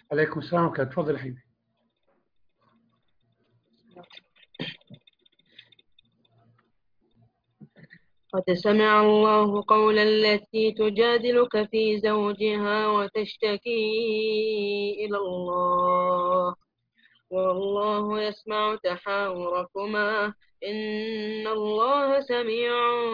عليكم السلام ورحمة الله اتفضل يا حبيبي قد سمع الله قول التي تجادلك في زوجها وتشتكي إلى الله والله يسمع تحاوركما إن الله سميع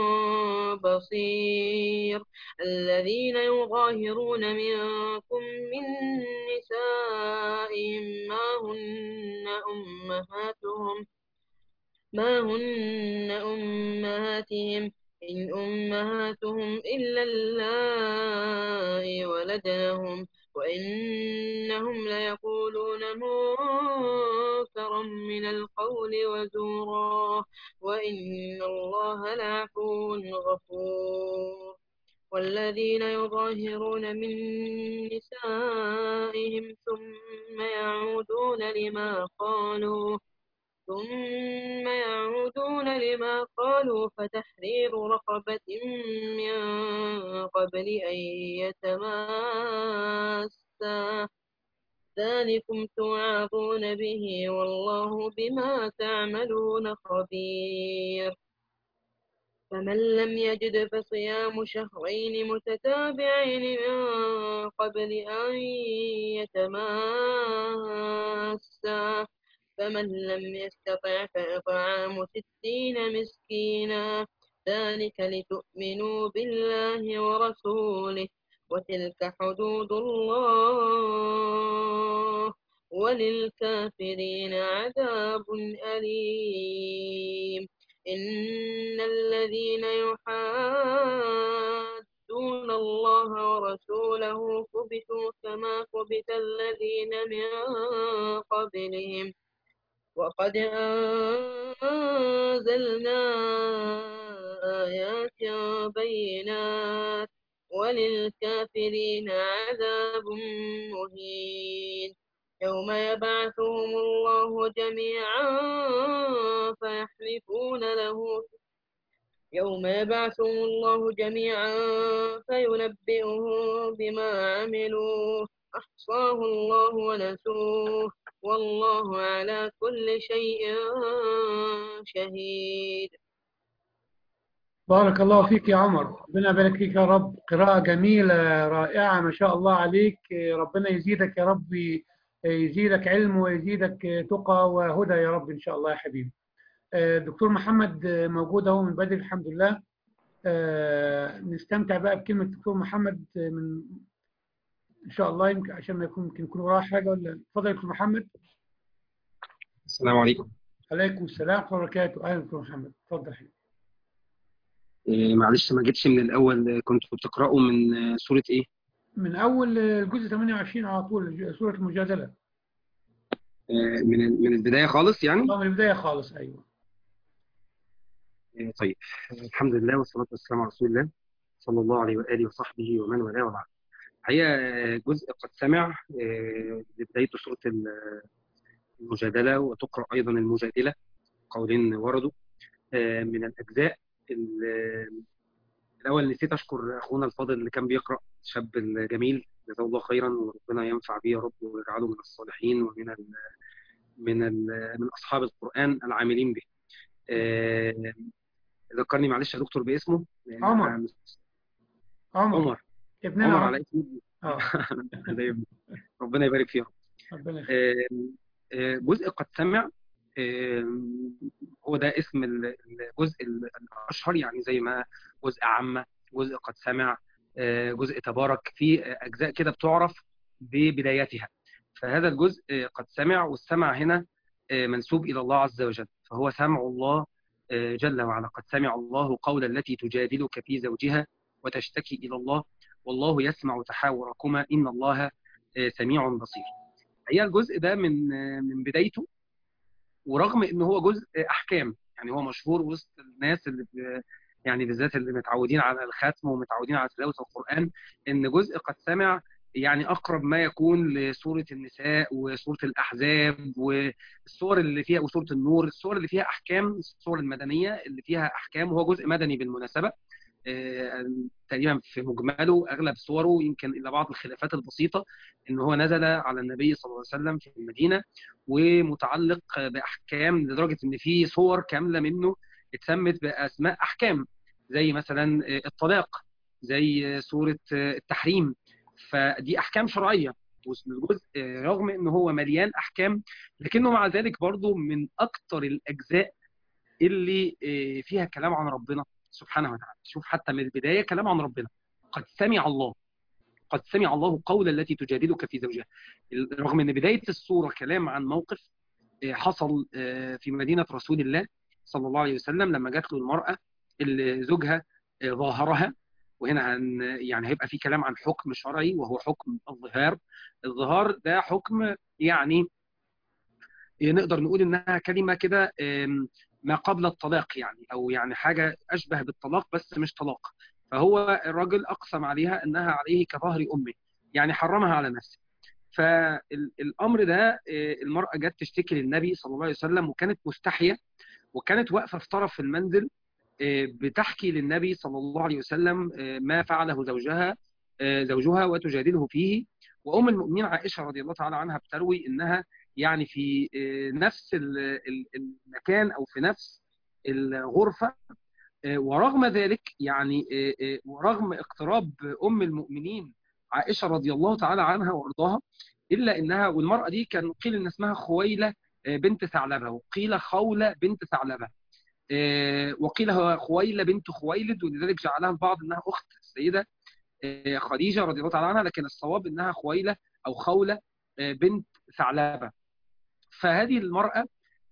بصير الذين يظاهرون منكم من نسائهم ما هن أمهاتهم ما هن أمهاتهم إن أمهاتهم إلا اللائي ولدنهم وإنهم ليقولون منكرا من القول وزورا وإن الله لعفو غفور والذين يظاهرون من نسائهم ثم يعودون لما قالوا ثم يعودون لما قالوا فتحرير رقبة من قبل أن يتماسا ذلكم توعظون به والله بما تعملون خبير فمن لم يجد فصيام شهرين متتابعين من قبل أن يتماسا فمن لم يستطع فإطعام ستين مسكينا ذلك لتؤمنوا بالله ورسوله وتلك حدود الله وللكافرين عذاب أليم إن الذين يحادون الله ورسوله كبتوا كما كبت الذين من قبلهم وقد أنزلنا آيات بينات وللكافرين عذاب مهين يوم يبعثهم الله جميعا فيحلفون له يوم يبعثهم الله جميعا فينبئهم بما عملوا أحصاه الله ونسوه والله على كل شيء شهيد بارك الله فيك يا عمر ربنا يبارك فيك يا رب قراءة جميلة رائعة ما شاء الله عليك ربنا يزيدك يا رب يزيدك علم ويزيدك تقى وهدى يا رب إن شاء الله يا حبيبي دكتور محمد موجود اهو من بدري الحمد لله نستمتع بقى بكلمة دكتور محمد من إن شاء الله يمكن عشان ما يكون يمكن يكون وراه حاجة ولا اتفضل يا دكتور محمد السلام عليكم عليكم السلام ورحمة الله وبركاته أهلا دكتور محمد اتفضل حبيبي إيه معلش ما جيتش من الأول كنتوا بتقرأوا من سورة إيه؟ من أول الجزء 28 على طول سورة المجادلة إيه من من البداية خالص يعني؟ من البداية خالص أيوه إيه طيب الحمد لله والصلاة والسلام على رسول الله صلى الله عليه وآله وصحبه ومن والاه وبعد هي جزء قد سمع لبداية سورة المجادلة وتقرأ أيضا المجادلة قولين وردوا من الأجزاء الأول نسيت أشكر أخونا الفاضل اللي كان بيقرأ الشاب الجميل جزاه الله خيرا وربنا ينفع به يا رب ويجعله من الصالحين ومن ال من ال من أصحاب القرآن العاملين به. ذكرني معلش يا دكتور باسمه عمر عمر عمر ابننا عمر على اسمه ربنا يبارك فيه ربنا جزء قد سمع هو ده اسم الجزء الاشهر يعني زي ما جزء عامه جزء قد سمع جزء تبارك في اجزاء كده بتعرف ببدايتها فهذا الجزء قد سمع والسمع هنا منسوب الى الله عز وجل فهو سمع الله جل وعلا قد سمع الله قول التي تجادلك في زوجها وتشتكي الى الله والله يسمع تحاوركما ان الله سميع بصير هي الجزء ده من من بدايته ورغم ان هو جزء احكام يعني هو مشهور وسط الناس اللي يعني بالذات اللي متعودين على الختم ومتعودين على تلاوه القران ان جزء قد سمع يعني اقرب ما يكون لسوره النساء وسوره الاحزاب والسور اللي فيها وسوره النور السور اللي فيها احكام السور المدنيه اللي فيها احكام وهو جزء مدني بالمناسبه تقريبا في مجمله اغلب صوره يمكن الا بعض الخلافات البسيطه ان هو نزل على النبي صلى الله عليه وسلم في المدينه ومتعلق باحكام لدرجه ان في صور كامله منه اتسمت باسماء احكام زي مثلا الطلاق زي سوره التحريم فدي احكام شرعيه والجزء رغم ان هو مليان احكام لكنه مع ذلك برضه من اكثر الاجزاء اللي فيها كلام عن ربنا سبحانه وتعالى شوف حتى من البدايه كلام عن ربنا قد سمع الله قد سمع الله قول التي تجادلك في زوجها رغم ان بدايه السوره كلام عن موقف حصل في مدينه رسول الله صلى الله عليه وسلم لما جات له المراه اللي زوجها ظاهرها وهنا هن يعني هيبقى في كلام عن حكم شرعي وهو حكم الظهار الظهار ده حكم يعني نقدر نقول انها كلمه كده ما قبل الطلاق يعني او يعني حاجه اشبه بالطلاق بس مش طلاق فهو الراجل اقسم عليها انها عليه كظهر امه يعني حرمها على نفسه فالامر ده المراه جت تشتكي للنبي صلى الله عليه وسلم وكانت مستحيه وكانت واقفه في طرف المنزل بتحكي للنبي صلى الله عليه وسلم ما فعله زوجها زوجها وتجادله فيه وام المؤمنين عائشه رضي الله تعالى عنها بتروي انها يعني في نفس المكان او في نفس الغرفه ورغم ذلك يعني ورغم اقتراب ام المؤمنين عائشه رضي الله تعالى عنها وارضاها الا انها والمراه دي كان قيل ان اسمها خويله بنت ثعلبه وقيل خوله بنت ثعلبه وقيل خويله بنت خويلد ولذلك جعلها البعض انها اخت السيده خديجه رضي الله تعالى عنها لكن الصواب انها خويله او خوله بنت ثعلبه فهذه المراه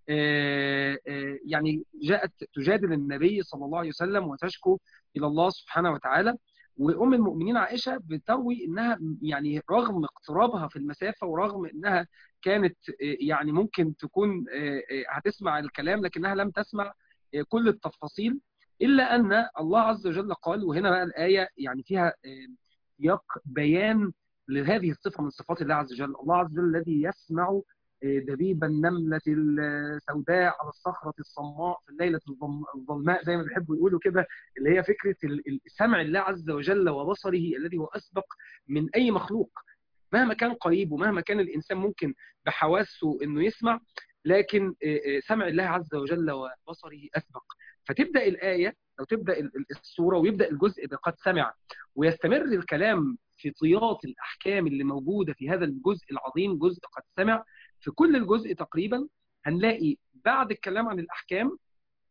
يعني جاءت تجادل النبي صلى الله عليه وسلم وتشكو الى الله سبحانه وتعالى وام المؤمنين عائشه بتروي انها يعني رغم اقترابها في المسافه ورغم انها كانت يعني ممكن تكون هتسمع الكلام لكنها لم تسمع كل التفاصيل الا ان الله عز وجل قال وهنا بقى الايه يعني فيها سياق بيان لهذه الصفه من صفات الله عز وجل، الله عز وجل الذي يسمع دبيب النملة السوداء على الصخرة الصماء في الليلة الظلماء زي ما بيحبوا يقولوا كده اللي هي فكرة سمع الله عز وجل وبصره الذي هو أسبق من أي مخلوق مهما كان قريب ومهما كان الإنسان ممكن بحواسه إنه يسمع لكن سمع الله عز وجل وبصره أسبق فتبدأ الآية أو تبدأ السورة ويبدأ الجزء بقد سمع ويستمر الكلام في طيات الأحكام اللي موجودة في هذا الجزء العظيم جزء قد سمع في كل الجزء تقريبا هنلاقي بعد الكلام عن الأحكام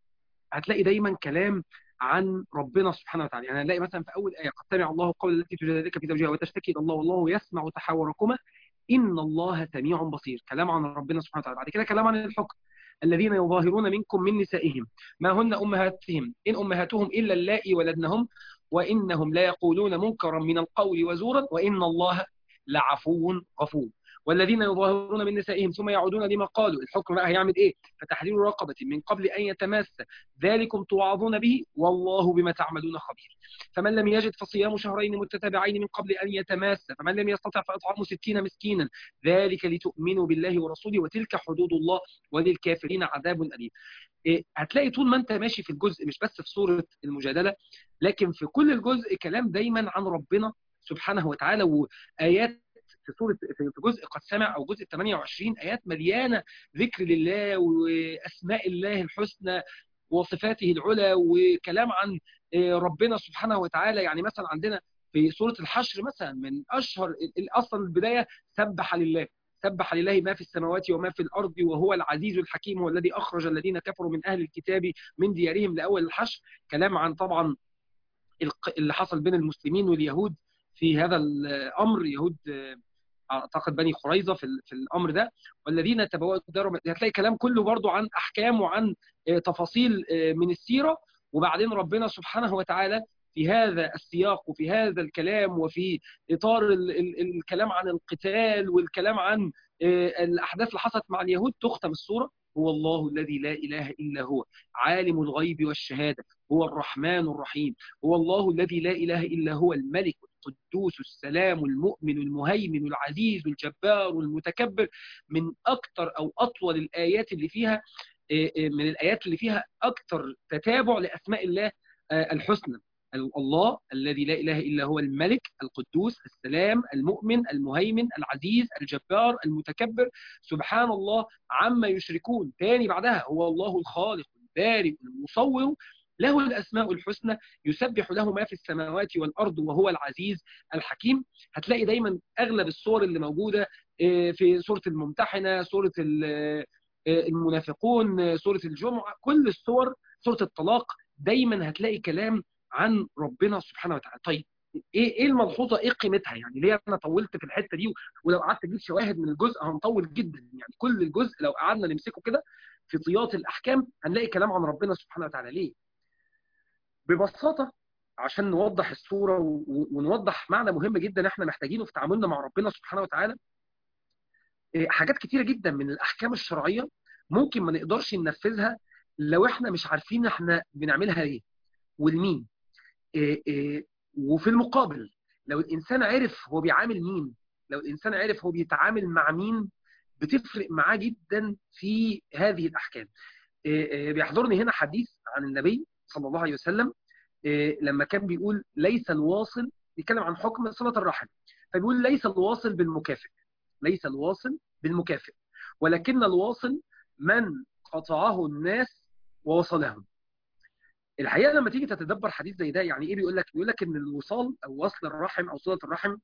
هتلاقي دايما كلام عن ربنا سبحانه وتعالى يعني هنلاقي مثلا في أول آية قد سمع الله قول التي تجادلك في زوجها وتشتكي إلى الله والله يسمع تحاوركما إن الله سميع بصير كلام عن ربنا سبحانه وتعالى بعد كده كلام عن الحكم الذين يظاهرون منكم من نسائهم ما هن أمهاتهم إن أمهاتهم إلا اللائي ولدنهم وإنهم لا يقولون منكرا من القول وزورا وإن الله لعفو غفور والذين يظاهرون من نسائهم ثم يعودون لما قالوا الحكم بقى هيعمل ايه فتحرير رقبة من قبل أن يتماس ذلكم توعظون به والله بما تعملون خبير فمن لم يجد فصيام شهرين متتابعين من قبل أن يتماس فمن لم يستطع فإطعام ستين مسكينا ذلك لتؤمنوا بالله ورسوله وتلك حدود الله وللكافرين عذاب أليم إيه هتلاقي طول ما انت ماشي في الجزء مش بس في سورة المجادلة لكن في كل الجزء كلام دايما عن ربنا سبحانه وتعالى وآيات في سوره في جزء قد سمع او جزء 28 ايات مليانه ذكر لله واسماء الله الحسنى وصفاته العلى وكلام عن ربنا سبحانه وتعالى يعني مثلا عندنا في سوره الحشر مثلا من اشهر اصلا البدايه سبح لله سبح لله ما في السماوات وما في الارض وهو العزيز الحكيم هو الذي اخرج الذين كفروا من اهل الكتاب من ديارهم لاول الحشر كلام عن طبعا اللي حصل بين المسلمين واليهود في هذا الامر يهود اعتقد بني قريظه في, في الامر ده والذين تبوأوا الدار هتلاقي كلام كله برضو عن احكام وعن تفاصيل من السيره وبعدين ربنا سبحانه وتعالى في هذا السياق وفي هذا الكلام وفي اطار ال ال الكلام عن القتال والكلام عن الاحداث اللي حصلت مع اليهود تختم السوره هو الله الذي لا اله الا هو عالم الغيب والشهاده هو الرحمن الرحيم هو الله الذي لا اله الا هو الملك القدوس السلام المؤمن المهيمن العزيز الجبار المتكبر من اكثر او اطول الايات اللي فيها من الايات اللي فيها اكثر تتابع لاسماء الله الحسنى الله الذي لا اله الا هو الملك القدوس السلام المؤمن المهيمن العزيز الجبار المتكبر سبحان الله عما يشركون تاني بعدها هو الله الخالق البارئ المصور له الاسماء الحسنى يسبح له ما في السماوات والارض وهو العزيز الحكيم هتلاقي دايما اغلب الصور اللي موجوده في سوره الممتحنه سوره المنافقون سوره الجمعه كل الصور سوره الطلاق دايما هتلاقي كلام عن ربنا سبحانه وتعالى طيب ايه ايه الملحوظه ايه قيمتها يعني ليه انا طولت في الحته دي ولو قعدت اجيب شواهد من الجزء هنطول جدا يعني كل الجزء لو قعدنا نمسكه كده في طيات الاحكام هنلاقي كلام عن ربنا سبحانه وتعالى ليه ببساطه عشان نوضح الصوره ونوضح معنى مهم جدا احنا محتاجينه في تعاملنا مع ربنا سبحانه وتعالى حاجات كتيره جدا من الاحكام الشرعيه ممكن ما نقدرش ننفذها لو احنا مش عارفين احنا بنعملها ليه ولمين إيه إيه وفي المقابل لو الانسان عرف هو بيعامل مين لو الانسان عرف هو بيتعامل مع مين بتفرق معاه جدا في هذه الاحكام إيه بيحضرني هنا حديث عن النبي صلى الله عليه وسلم لما كان بيقول ليس الواصل بيتكلم عن حكم صله الرحم فبيقول ليس الواصل بالمكافئ ليس الواصل بالمكافئ ولكن الواصل من قطعه الناس ووصلهم الحقيقه لما تيجي تتدبر حديث زي ده يعني ايه بيقول لك بيقول لك ان الوصال او وصل الرحم او صله الرحم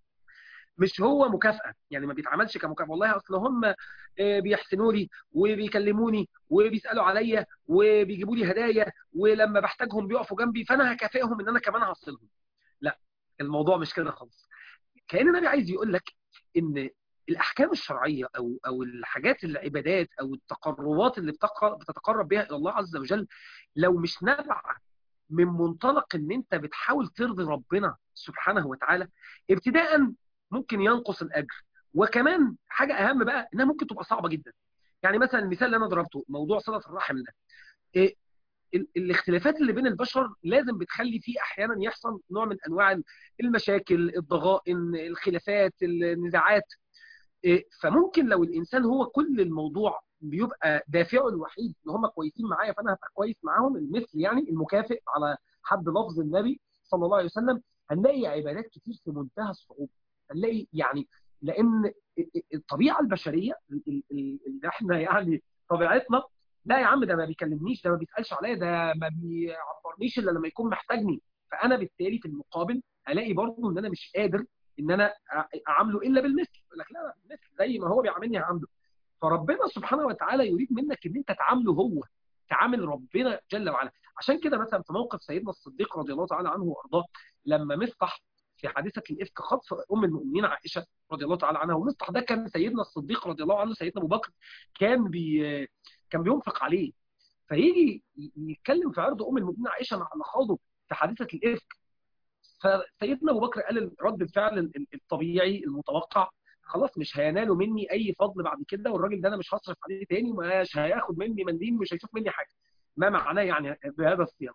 مش هو مكافاه يعني ما بيتعملش كمكافاه والله اصل هم بيحسنوا لي وبيكلموني وبيسالوا عليا وبيجيبوا لي هدايا ولما بحتاجهم بيقفوا جنبي فانا هكافئهم ان انا كمان هوصلهم لا الموضوع مش كده خالص كان النبي عايز يقول لك ان الاحكام الشرعيه او او الحاجات العبادات او التقربات اللي بتتقرب بها الى الله عز وجل لو مش نابعه من منطلق ان انت بتحاول ترضي ربنا سبحانه وتعالى ابتداء ممكن ينقص الاجر وكمان حاجه اهم بقى انها ممكن تبقى صعبه جدا يعني مثلا المثال اللي انا ضربته موضوع صله الرحم ده إيه الاختلافات اللي بين البشر لازم بتخلي فيه احيانا يحصل نوع من انواع المشاكل الضغائن الخلافات النزاعات فممكن لو الانسان هو كل الموضوع بيبقى دافعه الوحيد ان هم كويسين معايا فانا هبقى كويس معاهم المثل يعني المكافئ على حد لفظ النبي صلى الله عليه وسلم هنلاقي عبادات كتير في منتهى الصعوبه هنلاقي يعني لان الطبيعه البشريه اللي احنا يعني طبيعتنا لا يا عم ده ما بيكلمنيش ده ما بيسالش عليا ده ما بيعبرنيش الا لما يكون محتاجني فانا بالتالي في المقابل الاقي برضه ان انا مش قادر ان انا اعامله الا بالمثل يقول لك لا بالمثل زي ما هو بيعاملني هعامله فربنا سبحانه وتعالى يريد منك ان انت تعامله هو تعامل ربنا جل وعلا عشان كده مثلا في موقف سيدنا الصديق رضي الله تعالى عنه وارضاه لما مفتح في حادثه الافك خطف ام المؤمنين عائشه رضي الله تعالى عنها ومفتح ده كان سيدنا الصديق رضي الله عنه سيدنا ابو بكر كان بي كان بينفق عليه فيجي يتكلم في عرض ام المؤمنين عائشه مع خاضه في حادثه الافك فسيدنا ابو بكر قال رد الفعل الطبيعي المتوقع خلاص مش هينالوا مني اي فضل بعد كده والراجل ده انا مش هصرف عليه تاني ومش هياخد مني منديل مش هيشوف مني حاجه ما معناه يعني بهذا السياق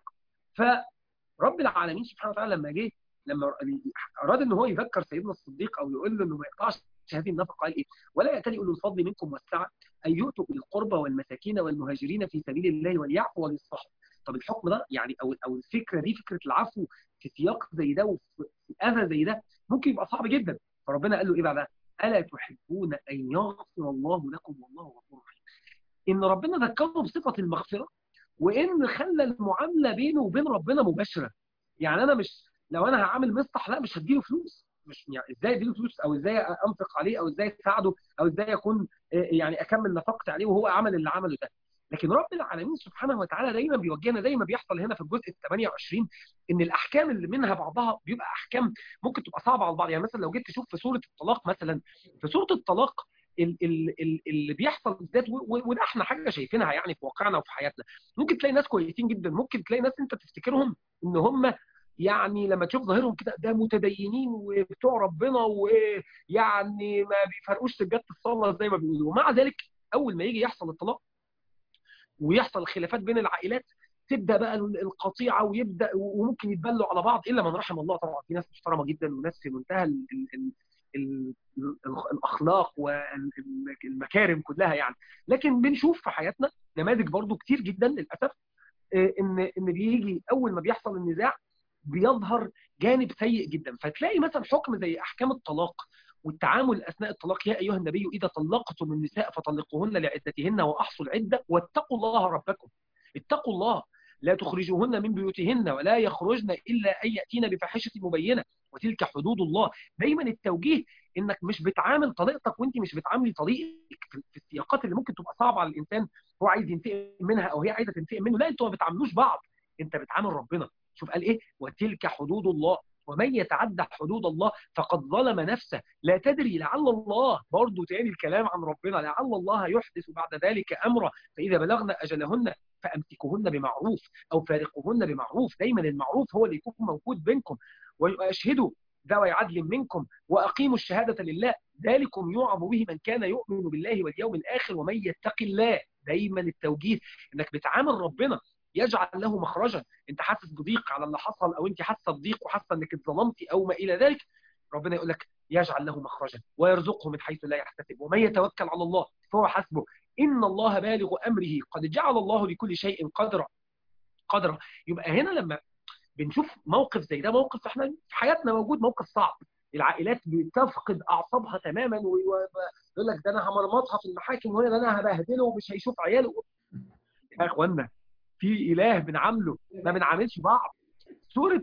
فرب العالمين سبحانه وتعالى لما جه لما اراد ان هو يذكر سيدنا الصديق او يقول له انه ما يقطعش هذه النفقه قال ايه؟ ولا يأتلي اولو الفضل منكم والسعه ان يؤتوا اولي القربى والمساكين والمهاجرين في سبيل الله وليعفوا وليصفحوا. طب الحكم ده يعني او او الفكره دي فكره العفو في سياق زي ده وفي اذى زي ده ممكن يبقى صعب جدا فربنا قال له ايه بعدها؟ الا تحبون ان يغفر الله لكم والله غفور رحيم. ان ربنا ذكره بصفه المغفره وان خلى المعامله بينه وبين ربنا مباشره. يعني انا مش لو انا هعامل مصلح لا مش هديله فلوس مش يعني ازاي اديله فلوس او ازاي انفق عليه او ازاي اساعده او ازاي اكون يعني اكمل نفقتي عليه وهو عمل اللي عمله ده لكن رب العالمين سبحانه وتعالى دايما بيوجهنا زي ما بيحصل هنا في الجزء ال 28 ان الاحكام اللي منها بعضها بيبقى احكام ممكن تبقى صعبه على البعض يعني مثلا لو جيت تشوف في سوره الطلاق مثلا في سوره الطلاق اللي بيحصل بالذات وده احنا حاجه شايفينها يعني في واقعنا وفي حياتنا ممكن تلاقي ناس كويسين جدا ممكن تلاقي ناس انت تفتكرهم ان هم يعني لما تشوف ظاهرهم كده ده متدينين وبتوع ربنا ويعني ما بيفرقوش سجاده الصلاه زي ما بيقولوا ومع ذلك اول ما يجي يحصل الطلاق ويحصل الخلافات بين العائلات تبدا بقى القطيعه ويبدا وممكن يتبلوا على بعض الا من رحم الله طبعا في ناس محترمه جدا وناس في منتهى ال ال ال الاخلاق والمكارم كلها يعني لكن بنشوف في حياتنا نماذج برضو كتير جدا للاسف ان ان بيجي اول ما بيحصل النزاع بيظهر جانب سيء جدا فتلاقي مثلا حكم زي احكام الطلاق والتعامل اثناء الطلاق يا ايها النبي اذا طلقتم النساء فطلقوهن لعدتهن واحصوا العده واتقوا الله ربكم اتقوا الله لا تخرجوهن من بيوتهن ولا يخرجن الا ان ياتين بفاحشه مبينه وتلك حدود الله دايما التوجيه انك مش بتعامل طليقتك وانت مش بتعاملي طليقك في السياقات اللي ممكن تبقى صعبه على الانسان هو عايز ينتقم منها او هي عايزه تنتقم منه لا انتوا ما بتعاملوش بعض انت بتعامل ربنا شوف قال ايه وتلك حدود الله ومن يتعدى حدود الله فقد ظلم نفسه لا تدري لعل الله برضه تاني الكلام عن ربنا لعل الله يحدث بعد ذلك امرا فاذا بلغن اجلهن فامسكوهن بمعروف او فارقوهن بمعروف دايما المعروف هو اللي يكون موجود بينكم واشهدوا ذوي عدل منكم واقيموا الشهاده لله ذلكم يوعظ به من كان يؤمن بالله واليوم الاخر ومن يتق الله دايما التوجيه انك بتعامل ربنا يجعل له مخرجا انت حاسس بضيق على اللي حصل او انت حاسه بضيق وحاسه انك اتظلمتي او ما الى ذلك ربنا يقول لك يجعل له مخرجا ويرزقه من حيث لا يحتسب ومن يتوكل على الله فهو حسبه ان الله بالغ امره قد جعل الله لكل شيء قدرا قدرا يبقى هنا لما بنشوف موقف زي ده موقف احنا في حياتنا موجود موقف صعب العائلات بتفقد اعصابها تماما ويقول لك ده انا همرمطها في المحاكم وهنا ده انا هبهدله ومش هيشوف عياله يا اخوانا في اله بنعامله ما بنعاملش بعض سورة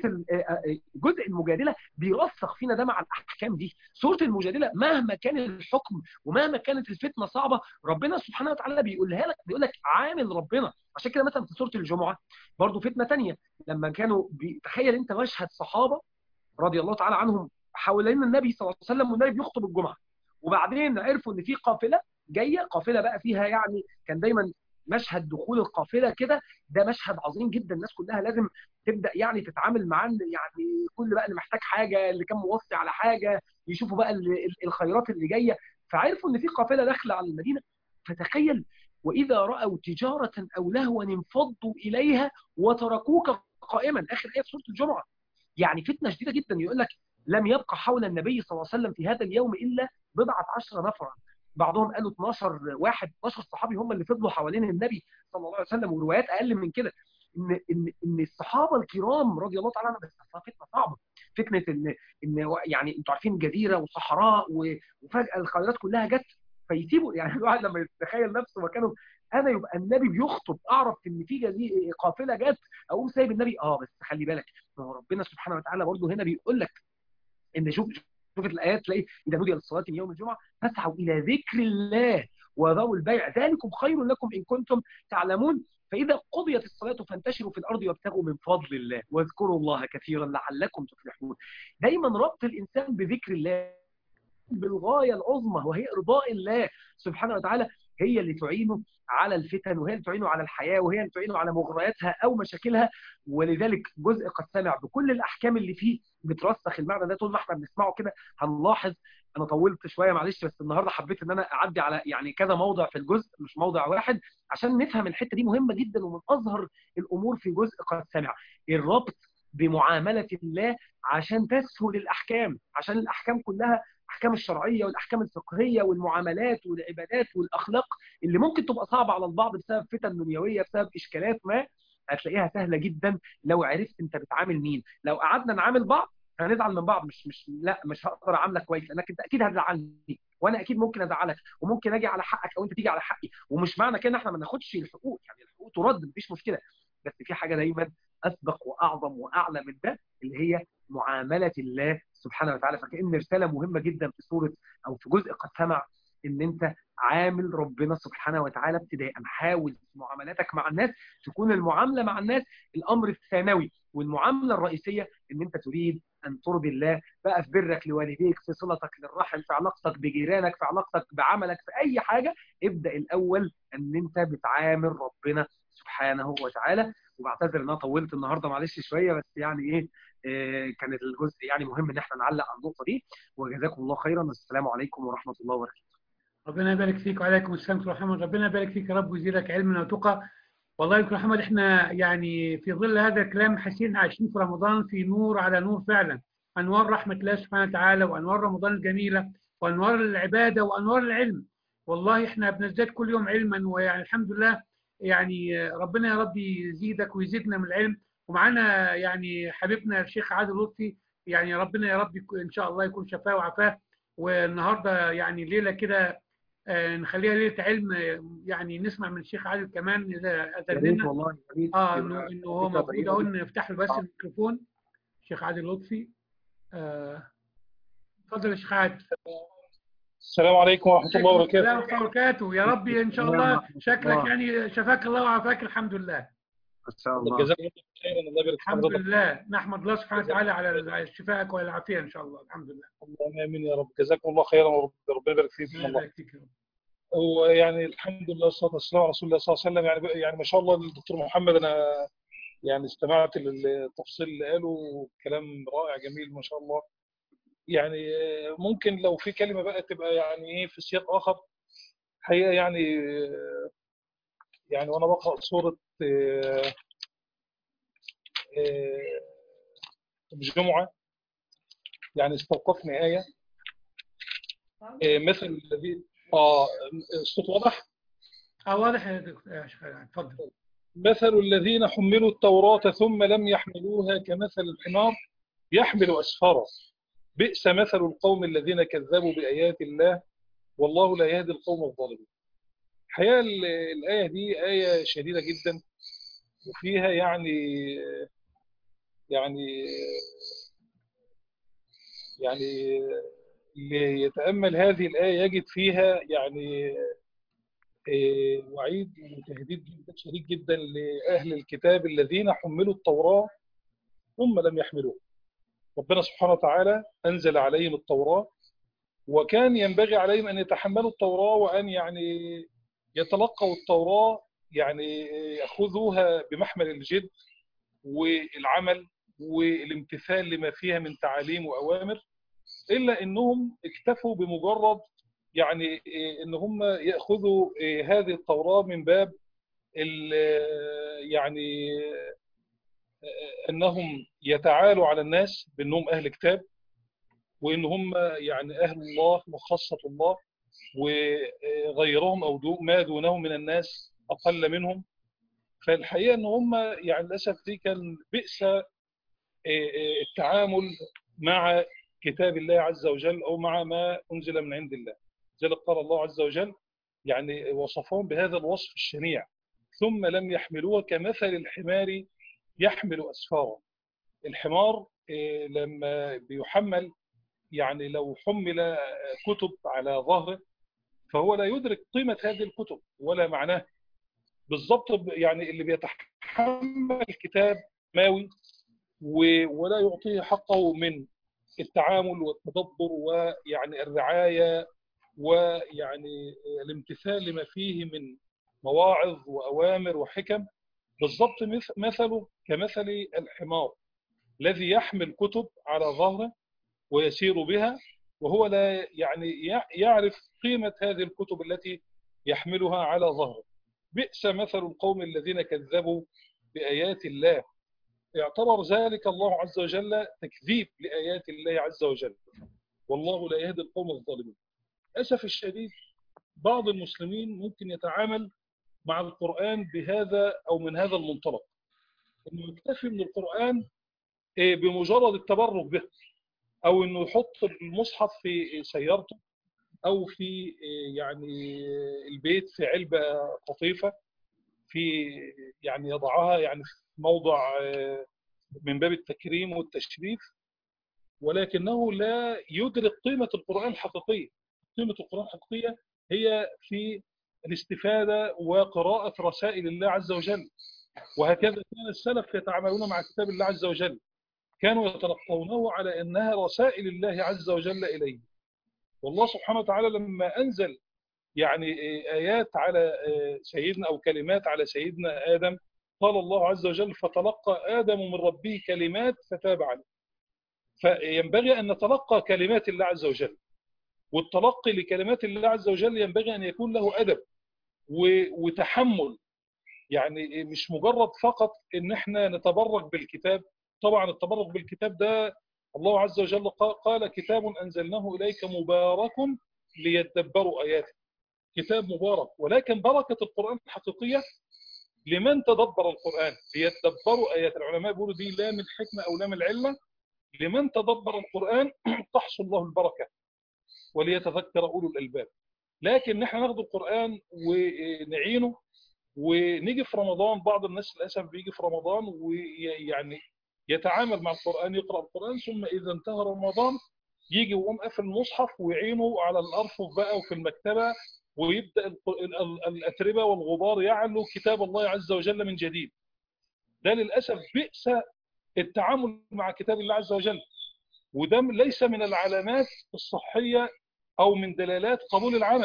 جزء المجادلة بيرسخ فينا ده مع الأحكام دي سورة المجادلة مهما كان الحكم ومهما كانت الفتنة صعبة ربنا سبحانه وتعالى بيقولها لك بيقول لك عامل ربنا عشان كده مثلا في سورة الجمعة برضو فتنة تانية لما كانوا تخيل انت مشهد صحابة رضي الله تعالى عنهم حوالين النبي صلى الله عليه وسلم والنبي بيخطب الجمعة وبعدين عرفوا ان في قافلة جاية قافلة بقى فيها يعني كان دايما مشهد دخول القافله كده ده مشهد عظيم جدا الناس كلها لازم تبدا يعني تتعامل معاه يعني كل بقى اللي محتاج حاجه اللي كان موصي على حاجه يشوفوا بقى الخيرات اللي جايه فعرفوا ان في قافله داخله على المدينه فتخيل واذا راوا تجاره او لهوا انفضوا اليها وتركوك قائما اخر ايه في سوره الجمعه يعني فتنه شديده جدا يقول لك لم يبقى حول النبي صلى الله عليه وسلم في هذا اليوم الا بضعه عشر نفرا بعضهم قالوا 12 واحد 12 صحابي هم اللي فضلوا حوالين النبي صلى الله عليه وسلم وروايات اقل من كده ان ان ان الصحابه الكرام رضي الله تعالى عنهم بس فتنه صعبه فتنه ان ان يعني انتوا عارفين جزيره وصحراء وفجاه الخيرات كلها جت فيسيبوا يعني الواحد لما يتخيل نفسه مكانه انا يبقى النبي بيخطب اعرف ان في جزيره قافله جت اقوم سايب النبي اه بس خلي بالك ما هو ربنا سبحانه وتعالى برضه هنا بيقول لك ان شوف شوف الايات تلاقي اذا نودي للصلاه من يوم الجمعه فاسعوا الى ذكر الله وذروا البيع ذلكم خير لكم ان كنتم تعلمون فاذا قضيت الصلاه فانتشروا في الارض وابتغوا من فضل الله واذكروا الله كثيرا لعلكم تفلحون دايما ربط الانسان بذكر الله بالغايه العظمى وهي ارضاء الله سبحانه وتعالى هي اللي تعينه على الفتن وهي اللي تعينه على الحياه وهي اللي تعينه على مغرياتها او مشاكلها ولذلك جزء قد سمع بكل الاحكام اللي فيه بترسخ المعنى ده طول ما احنا بنسمعه كده هنلاحظ انا طولت شويه معلش بس النهارده حبيت ان انا اعدي على يعني كذا موضع في الجزء مش موضع واحد عشان نفهم الحته دي مهمه جدا ومن اظهر الامور في جزء قد سمع الربط بمعامله الله عشان تسهل الاحكام عشان الاحكام كلها الاحكام الشرعيه والاحكام الفقهيه والمعاملات والعبادات والاخلاق اللي ممكن تبقى صعبه على البعض بسبب فتن دنيويه بسبب اشكالات ما هتلاقيها سهله جدا لو عرفت انت بتعامل مين لو قعدنا نعامل بعض هنزعل من بعض مش مش لا مش هقدر اعاملك كويس لانك انت اكيد هتزعلني وانا اكيد ممكن ازعلك وممكن اجي على حقك او انت تيجي على حقي ومش معنى كده ان احنا ما ناخدش الحقوق يعني الحقوق ترد مفيش مشكله بس في حاجه دايما اسبق واعظم واعلى من ده اللي هي معامله الله سبحانه وتعالى فكأن رساله مهمه جدا في سوره او في جزء قد سمع ان انت عامل ربنا سبحانه وتعالى ابتداء حاول في معاملاتك مع الناس تكون المعامله مع الناس الامر الثانوي والمعامله الرئيسيه ان انت تريد ان ترضي الله بقى في برك لوالديك في صلتك للرحم في علاقتك بجيرانك في علاقتك بعملك في اي حاجه ابدا الاول ان انت بتعامل ربنا سبحانه وتعالى وبعتذر ان انا طولت النهارده معلش شويه بس يعني ايه إيه كان الجزء يعني مهم ان احنا نعلق على النقطه دي وجزاكم الله خيرا والسلام عليكم ورحمه الله وبركاته ربنا يبارك فيك وعليكم السلام ورحمه الله محمد ربنا يبارك فيك يا رب ويزيدك علما وتقى والله يا محمد احنا يعني في ظل هذا الكلام حاسين عايشين في رمضان في نور على نور فعلا انوار رحمه الله سبحانه وتعالى وانوار رمضان الجميله وانوار العباده وانوار العلم والله احنا بنزداد كل يوم علما ويعني الحمد لله يعني ربنا يا رب يزيدك ويزيدنا من العلم ومعانا يعني حبيبنا الشيخ عادل لطفي يعني ربنا يا رب يكون- ان شاء الله يكون شفاه وعافاه والنهارده يعني ليله كده آه، نخليها ليله علم آه، يعني نسمع من الشيخ عادل كمان اذا يا اذن ريت لنا والله يا ريت اه يبقى انه انه هو فكرة موجود طيبة اهو جدا. نفتح له بس آه. الميكروفون الشيخ عادل لطفي آه، اتفضل يا شيخ عادل السلام عليكم ورحمة الله السلام وبركاته ورحمه الله وبركاته يا رب ان شاء السلام الله ورحمة شكلك الله. يعني شفاك الله وعافاك الحمد لله ان شاء الله جزاكم الله خيرا الله يبارك في الحمد حضرتك لله نحمد الله سبحانه وتعالى على شفائك والعافيه ان شاء الله الحمد لله اللهم امين يا رب جزاكم الله خيرا ورب- ربنا يبارك فيكم الله الله يبارك فيك يا رب ويعني الحمد لله والصلاه والسلام على رسول الله صلى الله عليه وسلم يعني يعني ما شاء الله الدكتور محمد انا يعني استمعت للتفصيل اللي قاله كلام رائع جميل ما شاء الله يعني آه، ممكن لو في كلمه بقى تبقى يعني ايه في سياق اخر حقيقه يعني آه، يعني وانا بقرا سوره آه، آه، الجمعه يعني استوقفني ايه آه، مثل الذي اه الصوت واضح اه واضح يا دكتور يا شيخ عادل، اتفضل مثل الذين حملوا التوراة ثم لم يحملوها كمثل الحمار يحمل أسفارا بئس مثل القوم الذين كذبوا بآيات الله والله لا يهدي القوم الظالمين الحقيقة ال- الآية دي آية شديدة جدا وفيها يعني يعني يعني اللي يتأمل هذه الآية يجد فيها يعني آه، وعيد وتهديد جدا شديد جدا لأهل الكتاب الذين حملوا التوراة ثم لم يحملوها ربنا سبحانه وتعالى أنزل عليهم التوراة وكان ينبغي عليهم أن يتحملوا التوراة وأن يعني يتلقوا التوراة يعني يأخذوها بمحمل الجد والعمل والامتثال لما فيها من تعاليم وأوامر إلا أنهم اكتفوا بمجرد يعني ان هم ياخذوا هذه التوراه من باب ال- يعني انهم يتعالوا على الناس بانهم اهل كتاب وان هم يعني اهل الله وخاصه الله وغيرهم او دو ما دونهم من الناس اقل منهم فالحقيقه ان هم يعني للاسف دي كان بئس التعامل مع كتاب الله عز وجل او مع ما انزل من عند الله ذلك قال الله عز وجل يعني وصفهم بهذا الوصف الشنيع ثم لم يحملوها كمثل الحمار يحمل أسفارا الحمار إيه، لما بيحمل يعني لو حمل كتب على ظهره فهو لا يدرك قيمة هذه الكتب ولا معناها بالضبط ب- يعني اللي بيتحمل كتاب ماوي و- ولا يعطيه حقه من التعامل والتدبر ويعني الرعاية ويعني الامتثال لما فيه من مواعظ وأوامر وحكم بالضبط مث- مثله كمثل الحمار الذي يحمل كتب على ظهره ويسير بها وهو لا يعني يع- يعرف قيمة هذه الكتب التي يحملها على ظهره بئس مثل القوم الذين كذبوا بآيات الله يعتبر ذلك الله عز وجل تكذيب لآيات الله عز وجل والله لا يهدي القوم الظالمين للأسف الشديد بعض المسلمين ممكن يتعامل مع القرآن بهذا أو من هذا المنطلق إنه يكتفي من القرآن إيه، بمجرد التبرك به أو إنه يحط المصحف في سيارته أو في إيه، يعني البيت في علبة قطيفة في يعني يضعها يعني في موضع إيه، من باب التكريم والتشريف ولكنه لا يدرك قيمة القرآن الحقيقية قيمة القرآن الحقيقية هي في الاستفادة وقراءة رسائل الله عز وجل وهكذا كان السلف يتعاملون مع كتاب الله عز وجل كانوا يتلقونه على أنها رسائل الله عز وجل إليه والله سبحانه وتعالى لما أنزل يعني آيات على سيدنا أو كلمات على سيدنا آدم قال الله عز وجل فتلقى آدم من ربه كلمات فتاب عليه فينبغي أن نتلقى كلمات الله عز وجل والتلقي لكلمات الله عز وجل ينبغي أن يكون له أدب و- وتحمل يعني مش مجرد فقط ان احنا نتبرك بالكتاب طبعا التبرك بالكتاب ده الله عز وجل قا- قال كتاب انزلناه اليك مبارك ليدبروا اياته كتاب مبارك ولكن بركه القران الحقيقيه لمن تدبر القرآن ليتدبروا آيات العلماء بيقولوا دي لا من حكمة أو لا من العلة لمن تدبر القرآن تحصل له البركة وليتذكر أولو الألباب لكن نحن ناخد القرآن ونعينه ونيجي في رمضان بعض الناس للأسف بيجي في رمضان ويعني يتعامل مع القرآن يقرأ القرآن ثم إذا انتهى رمضان يجي ويقوم قافل المصحف ويعينه على الأرفف بقى وفي المكتبة ويبدأ ال- ال- ال- الأتربة والغبار يعلو كتاب الله عز وجل من جديد ده للأسف بئس التعامل مع كتاب الله عز وجل وده ليس من العلامات الصحية أو من دلالات قبول العمل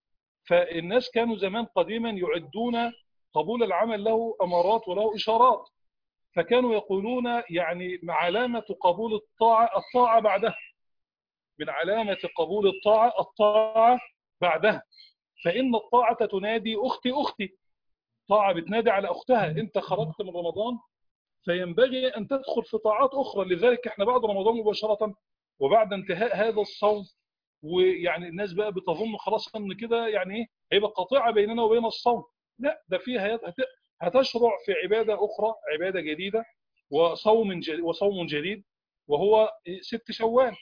فالناس كانوا زمان قديما يعدون قبول العمل له أمارات وله إشارات فكانوا يقولون يعني مع علامة قبول الطاعة الطاعة بعدها من علامة قبول الطاعة الطاعة بعدها فإن الطاعة تنادي أختي أختي طاعة بتنادي على أختها أنت خرجت من رمضان فينبغي أن تدخل في طاعات أخرى لذلك احنا بعد رمضان مباشرة وبعد انتهاء هذا الصوم ويعني الناس بقى بتظن خلاص ان كده يعني ايه هيبقى قطيعه بيننا وبين الصوم لا ده فيها هت- هتشرع في عباده اخرى عباده جديده وصوم جديد وصوم جديد وهو ست شوال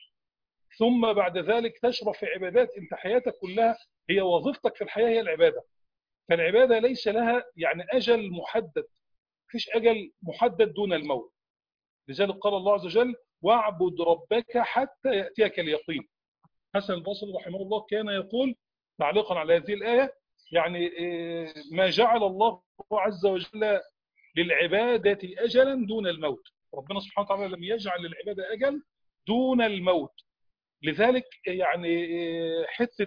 ثم بعد ذلك تشرع في عبادات انت حياتك كلها هي وظيفتك في الحياه هي العباده فالعباده ليس لها يعني اجل محدد مفيش اجل محدد دون الموت لذلك قال الله عز وجل واعبد ربك حتى ياتيك اليقين حسن البصري رحمه الله كان يقول تعليقا على هذه الآية يعني إيه، ما جعل الله عز وجل للعبادة أجلا دون الموت ربنا سبحانه وتعالى لم يجعل للعبادة أجل دون الموت لذلك يعني إيه، حتة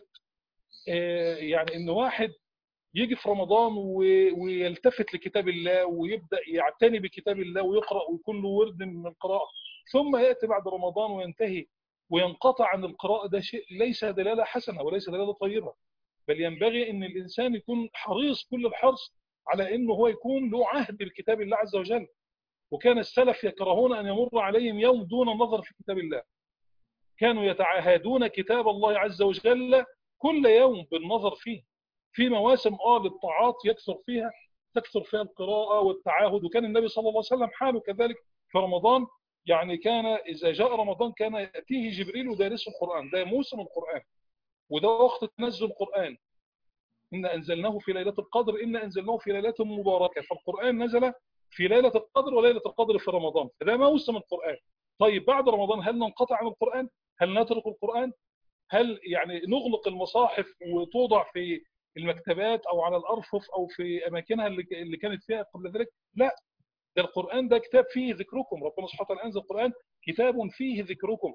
إيه، يعني إن واحد يجي في رمضان و- ويلتفت لكتاب الله ويبدأ يعتني بكتاب الله ويقرأ ويكون له ورد من القراءة ثم يأتي بعد رمضان وينتهي وينقطع عن القراءة ده شيء ليس دلالة حسنة وليس دلالة طيبة بل ينبغي ان الانسان يكون حريص كل الحرص على انه هو يكون له عهد بكتاب الله عز وجل وكان السلف يكرهون ان يمر عليهم يوم دون النظر في كتاب الله كانوا يتعاهدون كتاب الله عز وجل كل يوم بالنظر فيه في مواسم اه للطاعات يكثر فيها تكثر فيها القراءة والتعاهد وكان النبي صلى الله عليه وسلم حاله كذلك في رمضان يعني كان إذا جاء رمضان كان يأتيه جبريل ودارس القرآن ده موسم القرآن وده وقت تنزل القرآن إن أنزلناه في ليلة القدر إن أنزلناه في ليلة مباركة فالقرآن نزل في ليلة القدر وليلة القدر في رمضان فده موسم القرآن طيب بعد رمضان هل ننقطع عن القرآن هل نترك القرآن هل يعني نغلق المصاحف وتوضع في المكتبات أو على الأرفف أو في أماكنها اللي اللي كانت فيها قبل ذلك لا ده القرآن ده كتاب فيه ذكركم ربنا سبحانه وتعالى أنزل القرآن كتاب فيه ذكركم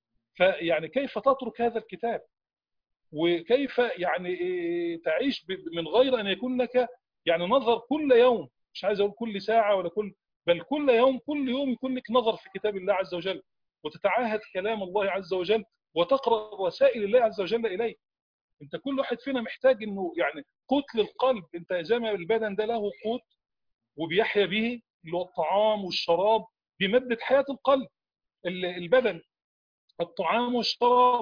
فيعني كيف تترك هذا الكتاب وكيف يعني إيه تعيش ب- من غير أن يكون لك يعني نظر كل يوم مش عايز أقول كل ساعة ولا كل بل كل يوم كل يوم يكون لك نظر في كتاب الله عز وجل وتتعاهد كلام الله عز وجل وتقرأ رسائل الله عز وجل إليك انت كل واحد فينا محتاج انه يعني قوت للقلب انت زي ما البدن ده له قوت وبيحيا به اللي هو الطعام والشراب بمادة حياة القلب ال- البدن الطعام والشراب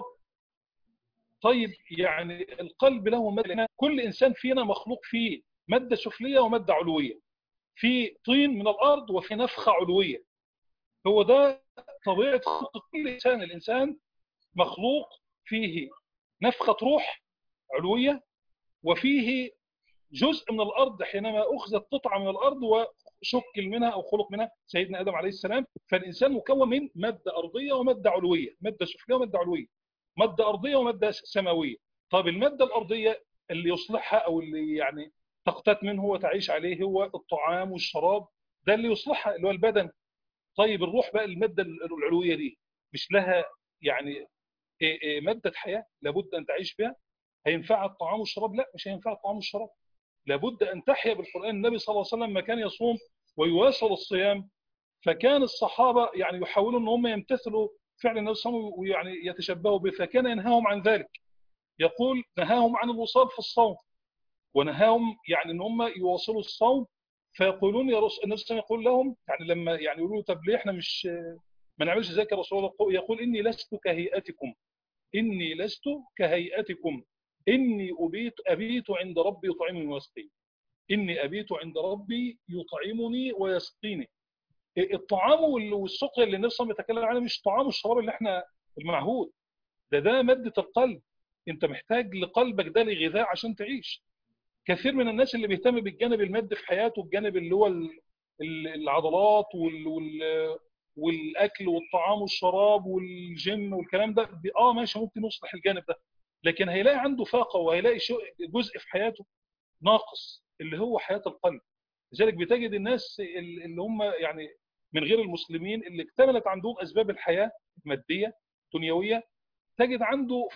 طيب يعني القلب له مادة كل إنسان فينا مخلوق فيه مادة سفلية ومادة علوية في طين من الأرض وفي نفخة علوية هو ده طبيعة خلق كل إنسان الإنسان مخلوق فيه نفخة روح علوية وفيه جزء من الأرض حينما أخذت قطعة من الأرض وشكل منها أو خلق منها سيدنا آدم عليه السلام فالإنسان مكون من مادة أرضية ومادة علوية مادة سفلية ومادة علوية مادة أرضية ومادة سماوية طب المادة الأرضية اللي يصلحها أو اللي يعني تقتات منه وتعيش عليه هو الطعام والشراب ده اللي يصلحها اللي هو البدن طيب الروح بقى المادة العلوية دي مش لها يعني إيه إيه مادة حياة لابد أن تعيش بها هينفعها الطعام والشراب لا مش هينفعها الطعام والشراب لابد أن تحيا بالقرآن النبي صلى الله عليه وسلم ما كان يصوم ويواصل الصيام فكان الصحابة يعني يحاولون أن هم يمتثلوا فعل النبي صلى الله عليه وسلم ويعني يتشبهوا به فكان ينهاهم عن ذلك يقول نهاهم عن الوصال في الصوم ونهاهم يعني ان هم يواصلوا الصوم فيقولون يا رسول النبي صلى الله عليه وسلم يقول لهم يعني لما يعني يقولوا له طب ليه احنا مش ما نعملش زيك يا رسول الله يقول اني لست كهيئتكم اني لست كهيئتكم اني ابيت ابيت عند ربي يطعمني ويسقيني إني أبيت عند ربي يطعمني ويسقيني الطعام والسقيا اللي النبي صلى الله عليه وسلم بيتكلم عنها مش طعام الشراب اللي احنا المعهود ده ده مادة القلب انت محتاج لقلبك ده لغذاء عشان تعيش كثير من الناس اللي بيهتم بالجانب المادي في حياته الجانب اللي هو العضلات وال وال والاكل والطعام والشراب والجيم والكلام ده اه ماشي ممكن يصلح الجانب ده لكن هيلاقي عنده فاقه وهيلاقي جزء في حياته ناقص اللي هو حياه القلب لذلك بتجد الناس اللي هم يعني من غير المسلمين اللي اكتملت عندهم اسباب الحياه ماديه دنيويه تجد عنده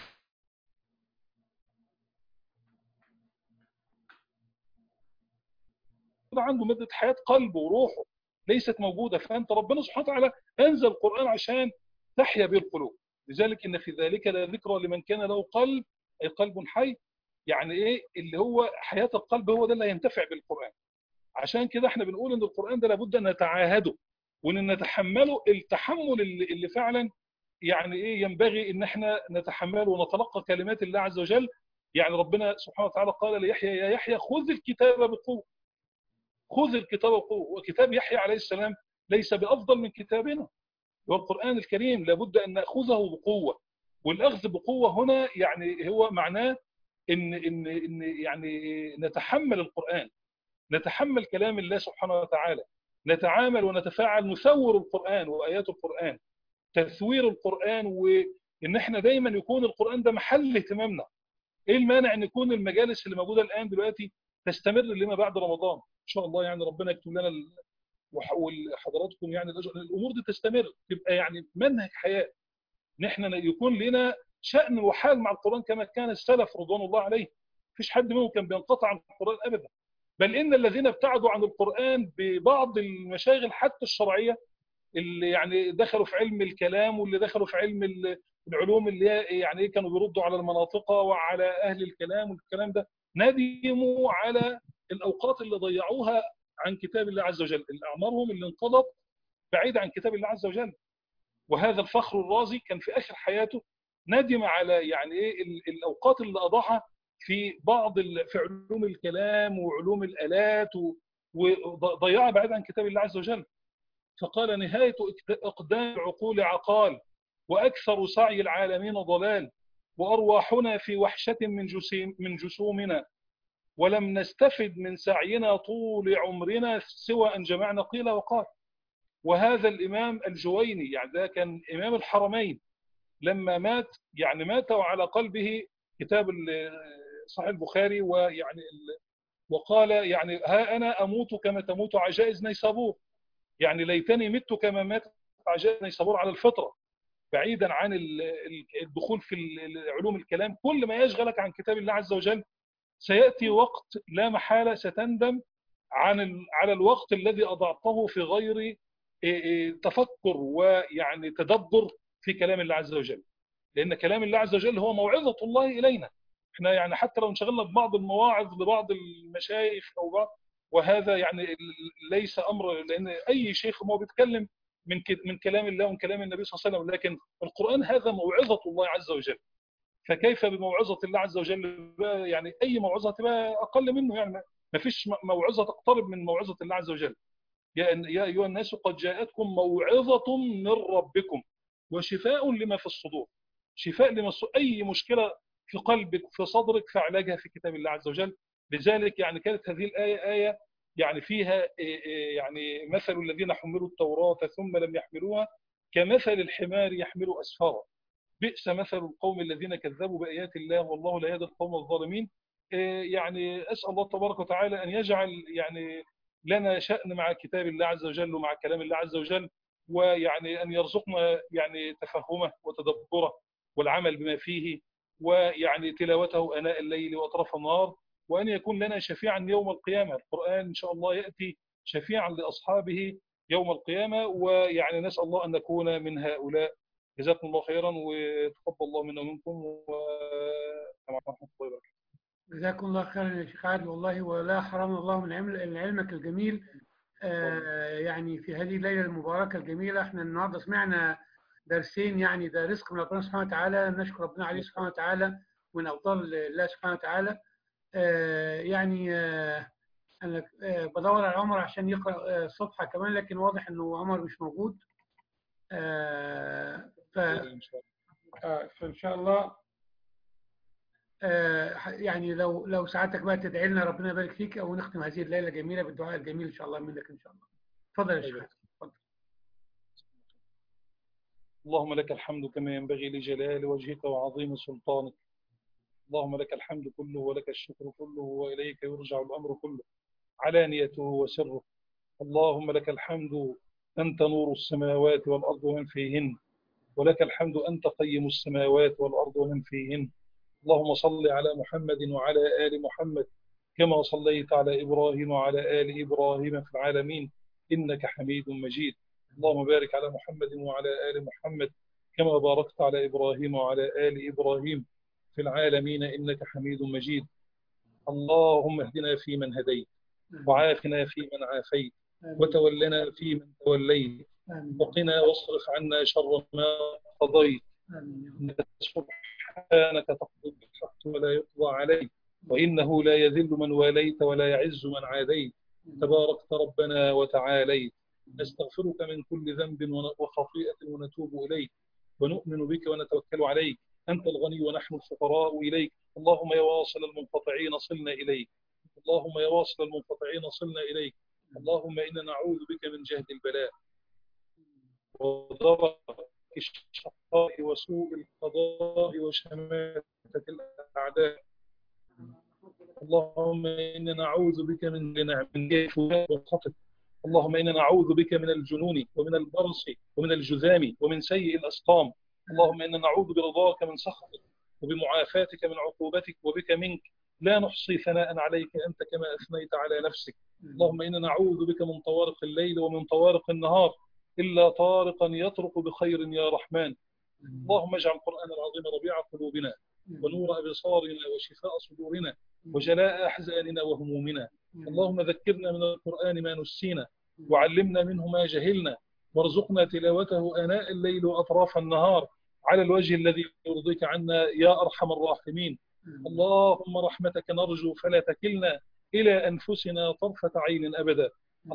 عنده مادة حياة قلبه وروحه ليست موجودة فأنت ربنا سبحانه وتعالى أنزل القرآن عشان تحيا به القلوب لذلك إن في ذلك لذكرى لمن كان له قلب أي قلب حي يعني إيه اللي هو حياة القلب هو ده اللي هينتفع بالقرآن عشان كده احنا بنقول ان القرآن ده لابد ان نتعاهده وان نتحمله التحمل اللي, اللي فعلا يعني ايه ينبغي ان احنا نتحمله ونتلقى كلمات الله عز وجل يعني ربنا سبحانه وتعالى قال ليحيى يا يحيى خذ الكتاب بقوه خذ الكتاب بقوه وكتاب يحيى عليه السلام ليس بافضل من كتابنا والقران الكريم لابد ان ناخذه بقوه والاخذ بقوه هنا يعني هو معناه ان ان ان يعني نتحمل القران نتحمل كلام الله سبحانه وتعالى نتعامل ونتفاعل نثور القرآن وآيات القرآن تثوير القرآن وإن احنا دايما يكون القرآن ده محل اهتمامنا ايه المانع ان يكون المجالس اللي موجودة الآن دلوقتي تستمر لما بعد رمضان ان شاء الله يعني ربنا يكتب لنا ال... وحضراتكم يعني الامور دي تستمر تبقى يعني منهج حياه ان احنا يكون لنا شأن وحال مع القرآن كما كان السلف رضوان الله عليه مفيش حد منهم كان بينقطع عن القرآن ابدا بل ان الذين ابتعدوا عن القرآن ببعض المشاغل حتى الشرعية اللي يعني دخلوا في علم الكلام واللي دخلوا في علم العلوم اللي يعني كانوا بيردوا على المناطق وعلى اهل الكلام والكلام ده ندموا على الاوقات اللي ضيعوها عن كتاب الله عز وجل اعمارهم اللي انقضت بعيد عن كتاب الله عز وجل وهذا الفخر الرازي كان في اخر حياته ندم على يعني ايه الاوقات اللي قضاها في بعض في علوم الكلام وعلوم الالات وضيعها بعيد عن كتاب الله عز وجل فقال نهايه اقدام عقول عقال واكثر سعي العالمين ضلال وارواحنا في وحشه من جسيم من جسومنا ولم نستفد من سعينا طول عمرنا سوى ان جمعنا قيل وقال وهذا الامام الجويني يعني ده كان امام الحرمين لما مات يعني مات وعلى قلبه كتاب صحيح البخاري ويعني وقال يعني ها انا اموت كما تموت عجائز نيسابور يعني ليتني مت كما مات عجائز نيسابور على الفطره بعيدا عن الدخول في علوم الكلام كل ما يشغلك عن كتاب الله عز وجل سياتي وقت لا محاله ستندم عن على الوقت الذي اضعته في غير تفكر ويعني تدبر في كلام الله عز وجل لان كلام الله عز وجل هو موعظه الله الينا احنا يعني حتى لو انشغلنا ببعض المواعظ لبعض المشايخ او بعض وهذا يعني ليس امر لان اي شيخ ما هو بيتكلم من من كلام الله ومن كلام النبي صلى الله عليه وسلم لكن القران هذا موعظه الله عز وجل فكيف بموعظه الله عز وجل يعني اي موعظه تبقى اقل منه يعني ما فيش موعظه تقترب من موعظه الله عز وجل يا ايها الناس قد جاءتكم موعظه من ربكم وشفاء لما في الصدور شفاء لما اي مشكله في قلبك في صدرك فعلاجها في كتاب الله عز وجل لذلك يعني كانت هذه الآية آية يعني فيها يعني مثل الذين حملوا التوراة ثم لم يحملوها كمثل الحمار يحمل أسفارا بئس مثل القوم الذين كذبوا بآيات الله والله لا يهدي القوم الظالمين يعني أسأل الله تبارك وتعالى أن يجعل يعني لنا شأن مع كتاب الله عز وجل ومع كلام الله عز وجل ويعني أن يرزقنا يعني تفهمه وتدبره والعمل بما فيه ويعني تلاوته اناء الليل واطراف النهار وان يكون لنا شفيعا يوم القيامه القران ان شاء الله ياتي شفيعا لاصحابه يوم القيامه ويعني نسال الله ان نكون من هؤلاء جزاكم الله خيرا وتقبل الله منا ومنكم ورحمه الله وبركاته جزاكم الله خيرا يا شيخ عادل والله ولا حرم الله من علمك الجميل آه يعني في هذه الليله المباركه الجميله احنا النهارده سمعنا درسين يعني ده رزق من ربنا سبحانه وتعالى نشكر ربنا عليه سبحانه وتعالى من أفضل الله سبحانه وتعالى آه يعني آه انا آه، بدور على عمر عشان يقرا آه، صفحه كمان لكن واضح انه عمر مش موجود آه، ف إن شاء الله. آه، فان شاء الله آه، ح- يعني لو لو ساعتك بقى تدعي لنا ربنا يبارك فيك او نختم هذه الليله الجميله بالدعاء الجميل ان شاء الله منك ان شاء الله اتفضل يا شيخ اتفضل اللهم لك الحمد كما ينبغي لجلال وجهك وعظيم سلطانك اللهم لك الحمد كله ولك الشكر كله وإليك يرجع الأمر كله علانيته وسره اللهم لك الحمد أنت نور السماوات والأرض ومن فيهن ولك الحمد أنت قيم السماوات والأرض ومن فيهن اللهم صل على محمد وعلى آل محمد كما صليت على إبراهيم وعلى آل إبراهيم في العالمين إنك حميد مجيد اللهم بارك على محمد وعلى آل محمد كما باركت على إبراهيم وعلى آل إبراهيم في العالمين إنك حميد مجيد اللهم اهدنا فيمن هديت وعافنا فيمن عافيت آمين. وتولنا فيمن توليت آمين. وقنا واصرف عنا شر ما قضيت آمين. إنك سبحانك تقضي بالحق ولا يقضى عليك وإنه لا يذل من واليت ولا يعز من عاديت تباركت ربنا وتعاليت نستغفرك من كل ذنب ون- وخطيئة ونتوب إليك ونؤمن بك ونتوكل عليك أنت الغني ونحن الفقراء إليك اللهم يا واصل المنقطعين صلنا إليك اللهم يا واصل المنقطعين صلنا إليك اللهم إنا نعوذ بك من جهد البلاء ودرك الشقاء وسوء القضاء وشماتة الأعداء اللهم إنا نعوذ بك من نعم من جيف والخطر اللهم إنا نعوذ بك من الجنون ومن البرص ومن الجذام ومن سيء الأسقام اللهم إنا نعوذ برضاك من سخطك وبمعافاتك من عقوبتك وبك منك لا نحصي ثناء عليك أنت كما أثنيت على نفسك اللهم إنا نعوذ بك من طوارق الليل ومن طوارق النهار إلا طارقا يطرق بخير يا رحمن اللهم اجعل القرآن العظيم ربيع قلوبنا ونور أبصارنا وشفاء صدورنا وجلاء أحزاننا وهمومنا اللهم ذكرنا من القرآن ما نسينا وعلمنا منه ما جهلنا وارزقنا تلاوته آناء الليل وأطراف النهار على الوجه الذي يرضيك عنا يا أرحم الراحمين اللهم رحمتك نرجو فلا تكلنا إلى أنفسنا طرفة عين أبدا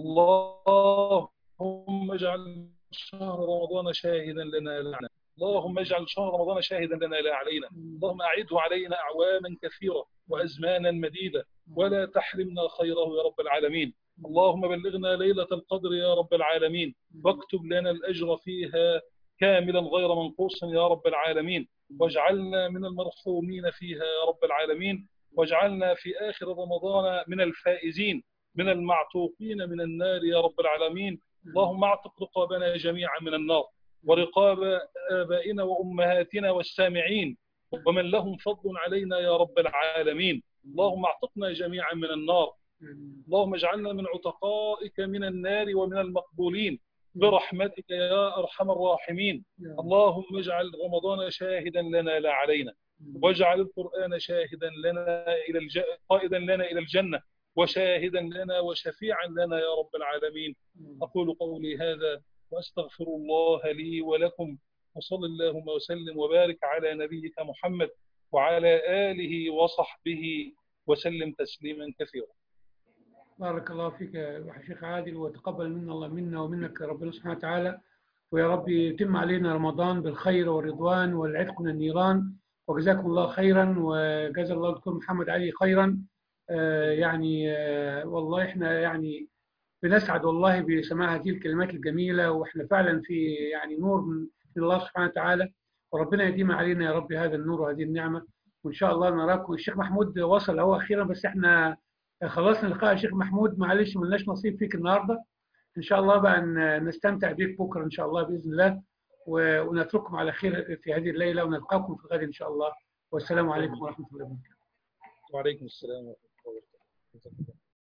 اللهم اجعل شهر رمضان شاهدا لنا لا علينا اللهم اجعل شهر رمضان شاهدا لنا لا علينا اللهم أعده علينا أعواما كثيرة وأزمانا مديدة ولا تحرمنا خيره يا رب العالمين اللهم بلغنا ليلة القدر يا رب العالمين واكتب لنا الأجر فيها كاملا غير منقوص يا رب العالمين واجعلنا من المرحومين فيها يا رب العالمين واجعلنا في آخر رمضان من الفائزين من المعتوقين من النار يا رب العالمين اللهم اعتق رقابنا جميعا من النار ورقاب آبائنا وأمهاتنا والسامعين ومن لهم فضل علينا يا رب العالمين اللهم اعتقنا جميعا من النار اللهم اجعلنا من عتقائك من النار ومن المقبولين برحمتك يا أرحم الراحمين اللهم اجعل رمضان شاهدا لنا لا علينا واجعل القرآن شاهدا لنا إلى الج... قائدا لنا إلى الجنة وشاهدا لنا وشفيعا لنا يا رب العالمين أقول قولي هذا وأستغفر الله لي ولكم وصل اللهم وسلم وبارك على نبيك محمد وعلى آله وصحبه وسلم تسليما كثيرا بارك الله فيك يا شيخ عادل وتقبل منا الله منا ومنك ربنا سبحانه وتعالى ويا رب يتم علينا رمضان بالخير والرضوان والعتق من النيران وجزاكم الله خيرا وجزا الله الدكتور محمد علي خيرا آه يعني آه والله احنا يعني بنسعد والله بسماع هذه الكلمات الجميلة واحنا فعلا في يعني نور من الله سبحانه وتعالى وربنا يديم علينا يا رب هذا النور وهذه النعمة وإن شاء الله نراكم الشيخ محمود وصل هو أخيرا بس احنا خلصنا لقاء الشيخ محمود معلش ملناش نصيب فيك النهاردة إن شاء الله بقى نستمتع بيك بكرة إن شاء الله بإذن الله ونترككم على خير في هذه الليلة ونلقاكم في الغد إن شاء الله والسلام عليكم ورحمة الله وبركاته وعليكم السلام ورحمة الله وبركاته